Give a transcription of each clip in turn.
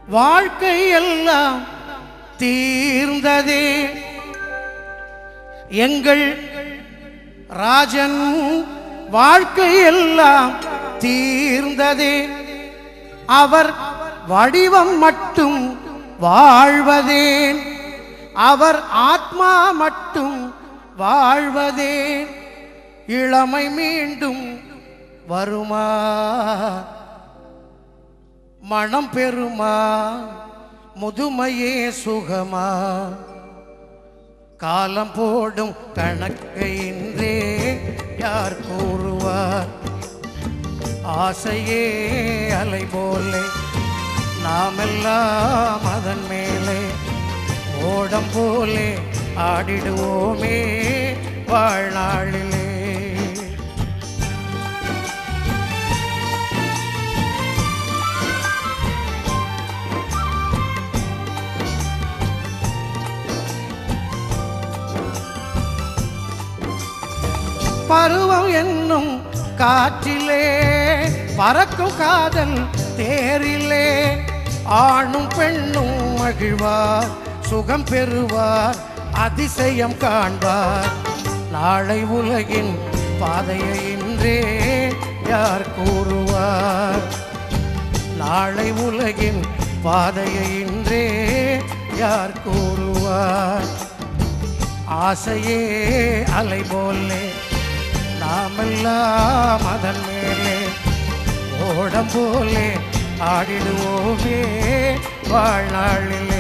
வாழ்க்கை எல்லாம் தீர்ந்ததே எங்கள் ராஜன் வாழ்க்கை எல்லாம் தீர்ந்ததே அவர் வடிவம் மட்டும் வாழ்வதேன் அவர் ஆத்மா மட்டும் வாழ்வதேன் இளமை மீண்டும் வருமா மனம் பெறுமா முதுமையே சுகமா காலம் போடும் கணக்கை இன்றே யார் கூறுவார் ஆசையே அலை போலே நாமெல்லாம் அதன் மேலே ஓடம் போலே ஆடிடுவோமே வாழ்நாளிலே பருவம் என்னும் காற்றிலே பறக்கும் காதல் தேரிலே ஆணும் பெண்ணும் மகிழ்வார் சுகம் பெறுவார் அதிசயம் காண்பார் நாளை உலகின் பாதையை இன்றே யார் கூறுவார் நாளை உலகின் பாதையை இன்றே யார் கூறுவார் ஆசையே அலை போலே நாமெல்லாம் அதன் மேலே ஓடம் போலே ஆடிடுவோமே வாழ்நாளிலே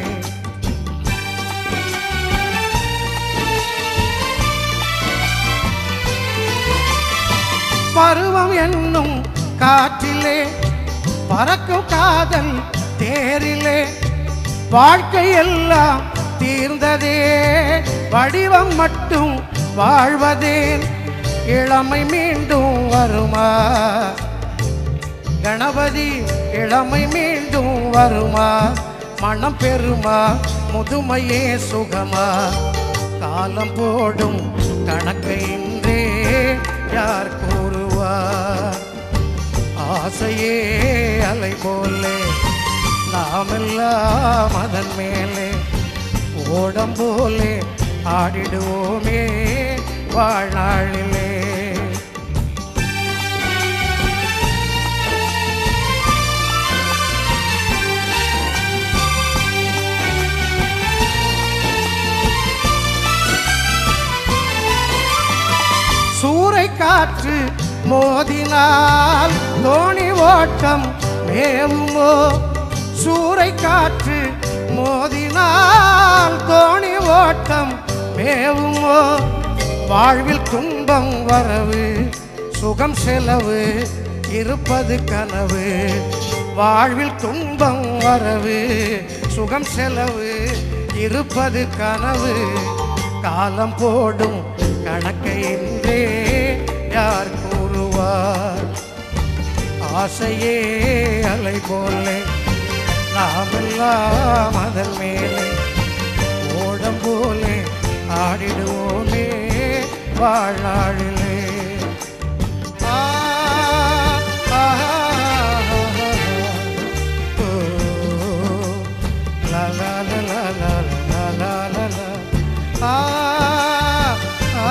பருவம் என்னும் காற்றிலே பறக்கும் காதல் தேரிலே வாழ்க்கை எல்லாம் தீர்ந்ததே வடிவம் மட்டும் வாழ்வதேன் இளமை மீண்டும் வருமா கணபதி இளமை மீண்டும் வருமா மனம் பெறுமா முதுமையே சுகமா காலம் போடும் கணக்கை இன்றே யார் கூறுவார் ஆசையே அலை போலே நாமெல்லாம் அதன் மேலே ஓடம் போலே ஆடிடுவோமே வாழ்நாளிலே சூறை காற்று மோதினால் தோணி ஓட்டம் மேவுமோ சூறை காற்று மோதினால் தோணி ஓட்டம் மேவுமோ வாழ்வில் துன்பம் வரவு சுகம் செலவு இருப்பது கனவு வாழ்வில் துன்பம் வரவு சுகம் செலவு இருப்பது கனவு காலம் போடும் கணக்கை இன்றே யார் கூறுவார் ஆசையே அலை போலே நாமெல்லாம் அதன் மேலே ஓடம் போலே ஆடிடுவோமே வாழ்நாளிலே ஆ, ஆ, ஓ, லா, லா, லா, லா, லா, லா, லா, லா, லா. ஆ, ஆ,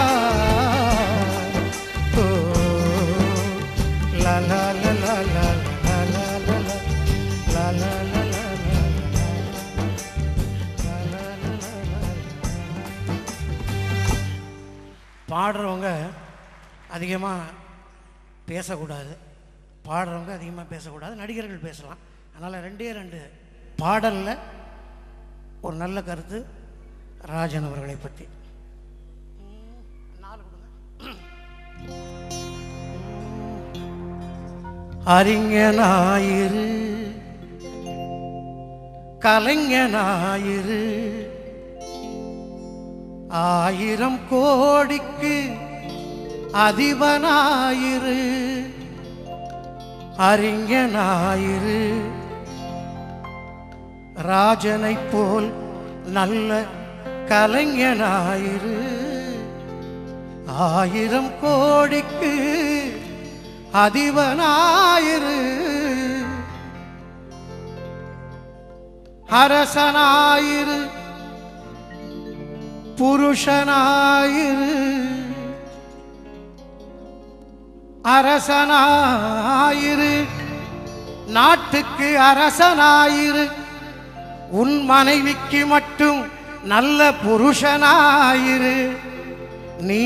ஓ, லா, லா, லா, லா, லா, லா, லா, லா, லா. லா, லா, லா, லா, லா, லா, லா, லா, லா, லா. பாடுறவங்க அதிகமாக பேசக்கூடாது பாடுறவங்க அதிகமாக பேசக்கூடாது நடிகர்கள் பேசலாம் அதனால் ரெண்டே ரெண்டு பாடலில் ஒரு நல்ல கருத்து ராஜன் அவர்களை பற்றி நாலு கொடுங்க அறிஞனாயிரு கலைஞனாயிரு ஆயிரம் கோடிக்கு அதிபனாயிரு அறிஞனாயிரு ராஜனைப் போல் நல்ல கலைஞனாயிரு ஆயிரம் கோடிக்கு அதிபனாயிரு அரசனாயிரு புருஷனாயிரு அரசனாயிரு நாட்டுக்கு அரசனாயிரு உன் மனைவிக்கு மட்டும் நல்ல புருஷனாயிரு நீ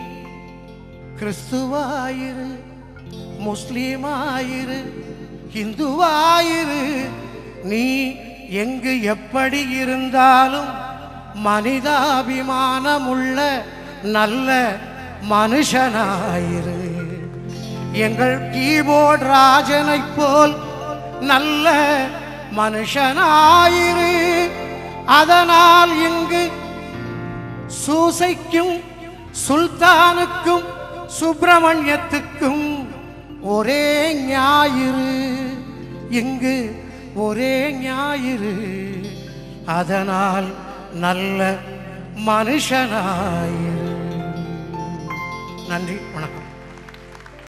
கிறிஸ்துவாயிரு முஸ்லீமாயிரு இந்துவாயிரு நீ எங்கு எப்படி இருந்தாலும் மனிதாபிமானமுள்ள நல்ல மனுஷனாயிரு எங்கள் கீபோர்ட் ராஜனைப் போல் நல்ல மனுஷனாயிரு அதனால் இங்கு சூசைக்கும் சுல்தானுக்கும் சுப்பிரமணியத்துக்கும் ஒரே ஞாயிறு இங்கு ஒரே ஞாயிறு அதனால் நல்ல மனுஷனாயிரு நன்றி வணக்கம்